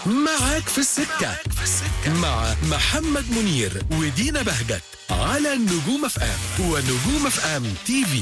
معاك في السكة مع محمد منير ودينا بهجت على النجوم اف ام ونجوم اف ام تي في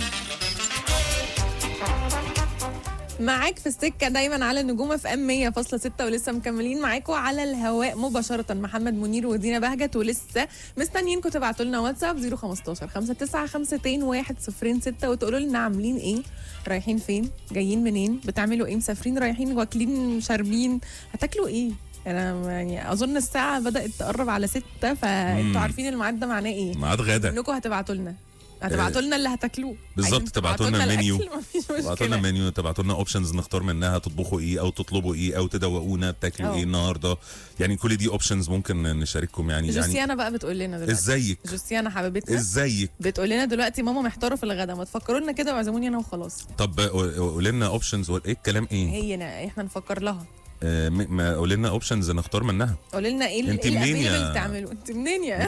معاك في السكة دايما على النجوم في ام 100.6 ولسه مكملين معاكم على الهواء مباشرة محمد منير ودينا بهجت ولسه مستنيينكم تبعتوا لنا واتساب 015 5952 106 وتقولوا لنا عاملين ايه رايحين فين جايين منين بتعملوا ايه مسافرين رايحين واكلين شاربين هتاكلوا ايه انا يعني اظن الساعة بدأت تقرب على 6 فانتوا مم. عارفين الميعاد ده معناه ايه ميعاد غدا انكم هتبعتوا لنا هتبعتوا لنا اللي هتاكلوه بالظبط، عايزين تبعتوا لنا المنيو. الأكل، مفيش تبعتوا لنا مشكلة. منيو تبعتوا لنا اوبشنز نختار منها تطبخوا ايه او تطلبوا ايه او تدوقونا بتاكلوا أه. ايه النهارده يعني كل دي اوبشنز ممكن نشارككم يعني يعني جوسيانا بقى بتقول لنا دلوقتي ازيك جوسيانا حبيبتنا ازيك بتقول لنا دلوقتي ماما محتاره في الغدا ما تفكروا لنا كده واعزموني انا وخلاص طب قول لنا اوبشنز ايه الكلام ايه هي نا- احنا نفكر لها آه، م- ما قول لنا اوبشنز نختار منها قولي لنا ايه انت ايه منين الأفيل يا- اللي تعملوا انت منين يا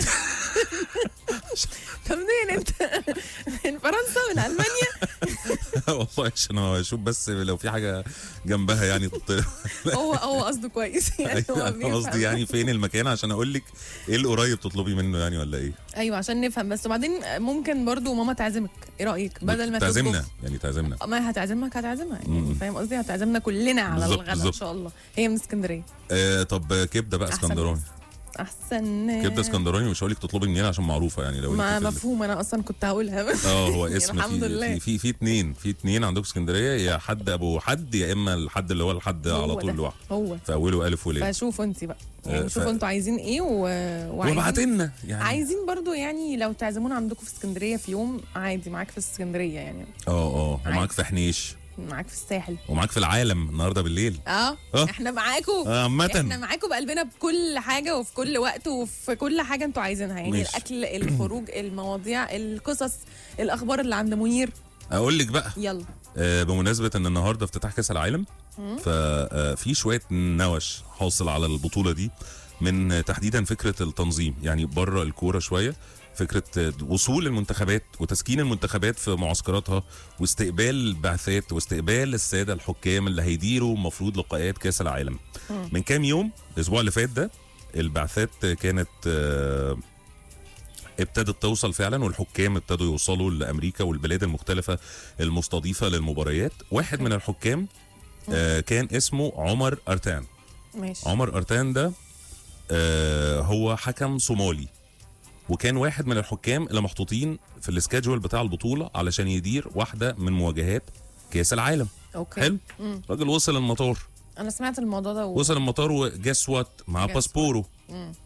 انت منين انت من فرنسا من المانيا والله عشان اشوف بس لو في حاجه جنبها يعني تط- هو هو قصده كويس يعني هو انا بيفهم. قصدي يعني فين المكان عشان اقول لك ايه القريب تطلبي منه يعني ولا ايه ايوه عشان نفهم بس وبعدين ممكن برضو ماما تعزمك ايه رايك بدل ما تعزمنا تطبخ يعني تعزمنا ما هتعزمك هتعزمها يعني مم. فاهم قصدي هتعزمنا كلنا على بالظبط، الغدا ان بالظبط. شاء الله هي من اسكندريه آه طب كبده بقى أحسن اسكندراني ناس. احسن كبده اسكندراني مش هقول لك تطلبي منين عشان معروفه يعني لو ما انت في ال- مفهوم انا اصلا كنت هقولها اه هو يعني اسم الحمد في لله. في في, في اتنين في اتنين عندكم اسكندريه يا حد ابو حد يا اما الحد اللي هو الحد هو على ده. طول لوحده هو في اوله الف وليه فشوفوا انت بقى آه، يعني ف- شوفوا انتوا عايزين ايه و... وابعت وعايزين لنا يعني عايزين برضو يعني لو تعزمونا عندكم في اسكندريه في يوم عادي معاك في اسكندريه يعني اه اه ومعاك عادي. في حنيش معاك في الساحل ومعاك في العالم النهارده بالليل اه آه. احنا معاكم آه، عامة. احنا معاكم بقلبنا بكل حاجه وفي كل وقت وفي كل حاجه انتوا عايزينها يعني ماشي. الاكل الخروج المواضيع القصص الاخبار اللي عند منير اقول لك بقى يلا آه، بمناسبه ان النهارده افتتاح كاس العالم ففي شويه نوش حاصل على البطوله دي من آه، تحديدا فكره التنظيم يعني بره الكوره شويه فكره آه، وصول المنتخبات وتسكين المنتخبات في معسكراتها واستقبال البعثات واستقبال الساده الحكام اللي هيديروا المفروض لقاءات كاس العالم من كام يوم الاسبوع اللي فات ده البعثات كانت آه، ابتدت توصل فعلا والحكام ابتدوا يوصلوا لامريكا والبلاد المختلفه المستضيفه للمباريات واحد من الحكام آه كان اسمه عمر ارتان ماشي عمر ارتان ده آه هو حكم صومالي وكان واحد من الحكام اللي محطوطين في السكادجول بتاع البطوله علشان يدير واحده من مواجهات كاس العالم اوكي حلو مم. راجل وصل المطار انا سمعت الموضوع ده و... وصل المطار وجس وات مع Guess باسبوره مم.